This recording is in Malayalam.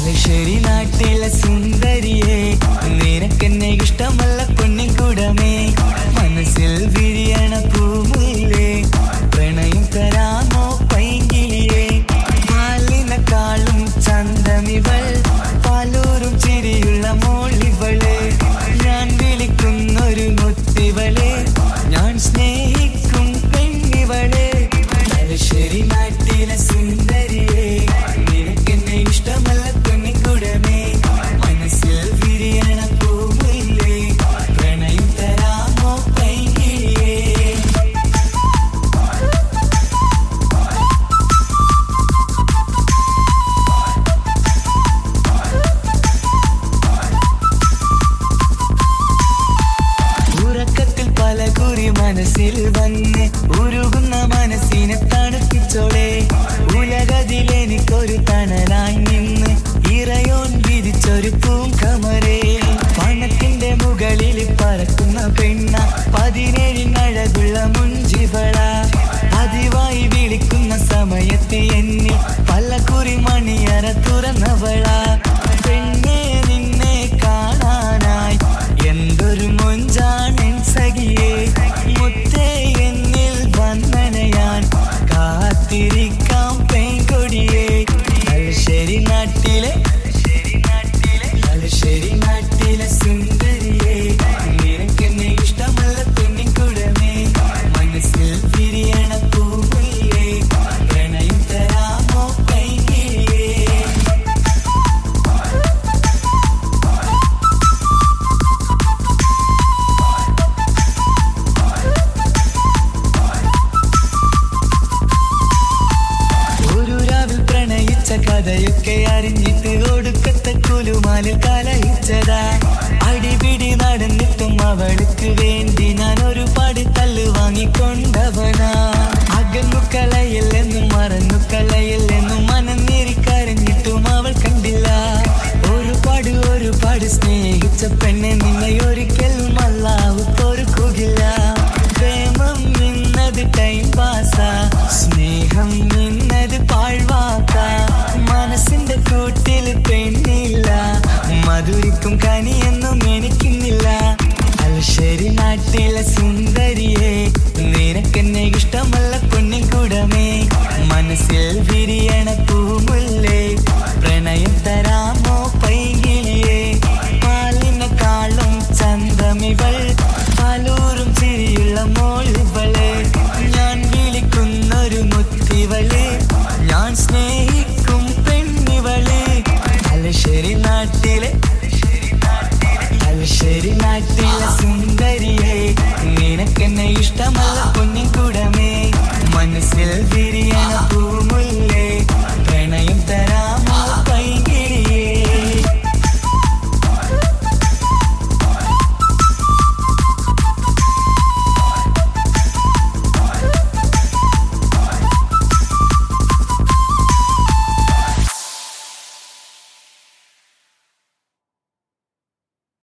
തലശ്ശേരി നാട്ടിലെ സുന്ദരിയെ നിനക്കെന്നെ ഇഷ്ടമല്ല പൊന്നിക്കൂടമേ മനസ്സിൽ വിരിയണ പൂമുല്ലേ പ്രണയം തരാമോ പൈങ്കിളിയെ പാലിനെക്കാളും ചന്തമിവൾ പാലൂരും ചിരിയുള്ള മോളിവള് ഞാൻ വിളിക്കുന്നൊരു മുത്തിവളെ ഞാൻ സ്നേഹിക്കും പെണ്ണിവളെ തലശ്ശേരി നാട്ടിലെ സുന്ദരിയെ നിനക്കെന്നെ ഇഷ്ടമല്ല പെണ്ണിക്കൂടമേ മനസ്സിൽ വിരിയണ പൂവില്ലേ പ്രണയം തരാമോ പൈകിളിയേ ഉറക്കത്തിൽ പല കുറി മനസ്സിൽ വന്ന് ഉരുകുന്ന മനസ്സിനെ തണുപ്പിച്ചോളെ ഉലകതിൽ എനിക്കൊരു തണലായി നിന്ന് ഇറയോൻ വിരിച്ചൊരു പൂങ്കമരേ പണത്തിന്റെ മുകളിൽ പറക്കുന്ന പെണ്ണ പതിനേഴിനഴകുള്ള മുഞ്ചിവള പതിവായി വിളിക്കുന്ന സമയത്ത് എന്നിൽ പല കുറി മണിയറ തുറന്നവള പെണ്ണെ നിന്നെ കാണാനായി എന്തൊരു മൊഞ്ചാണെൻ സഖിയേ മുത്തേ എന്നിൽ വന്ദനയാൻ കാത്തിരിക്കാം പെൺകൊടിയേ തലശ്ശേരി നാട്ടിലെ തലശ്ശേരി നാട്ടിലെ സുന്ദരിയേ നിനക്കെന്നെ ഇഷ്ടമല്ല പെണ്ണിക്കുടമേ മനസ്സിൽ വിരിയണ പൂവില്ലേ പ്രണയം തരാമോ കൈകിളിയേ ഒരു രാവിൽ പ്രണയിച്ച കഥയൊക്കെ അറിഞ്ഞിട്ട് ഒടുക്കത്തെ കുലുമാലിൽ കലയിച്ചതാ അടിപിടി നടന്നിട്ടും അവൾക്ക് വേണ്ടി ഞാൻ ഒരു പടി തല്ല് വാങ്ങിക്കൊണ്ടവനാ അകന്നു കളയില്ലെന്നും മറന്നു കളയില്ലെന്നും മനന്നേരിക്കരഞ്ഞിട്ടും അവൾ കണ്ടില്ല ഒരുപാട് ഒരുപാട് സ്നേഹിച്ച പെണ്ണെ നിന്നെ ഒരിക്കലും അല്ലാവ് പൊറുക്കുകില്ല പ്രേമം നിന്നത് ടൈം പാസാ സ്നേഹം നിന്നത് പാഴ്വാക്ക മനസ്സിന്റെ കൂട്ടിൽ പെണ്ണില്ല മധുരിക്കും കനിയൊന്നും എനിക്കുന്നില്ല തലശ്ശേരി നാട്ടിലെ സുന്ദരിയെ നിനക്കെന്നെ ഇഷ്ടമല്ല പൊന്നിക്കൂടമേ മനസ്സിൽ വിരിയണ പൂമുല്ലേ പ്രണയം തരാമോ പൈകിളിയെ പാലിനെക്കാളും ചന്തമിവൾ പാലൂറും ചിരിയുള്ള മോളിവള് ഞാൻ വിളിക്കുന്നൊരു മുത്തിവള് ഞാൻ സ്നേഹിക്കും പെണ്ണിവള് തലശ്ശേരി നാട്ടിലെ തലശ്ശേരി നാട്ടിലെ സുന്ദരിയെ നിനക്കെന്നെ ഇഷ്ടമല്ല പൊന്നിക്കൂടമേ മനസ്സിൽ വിരിയണ പൂമുല്ലേ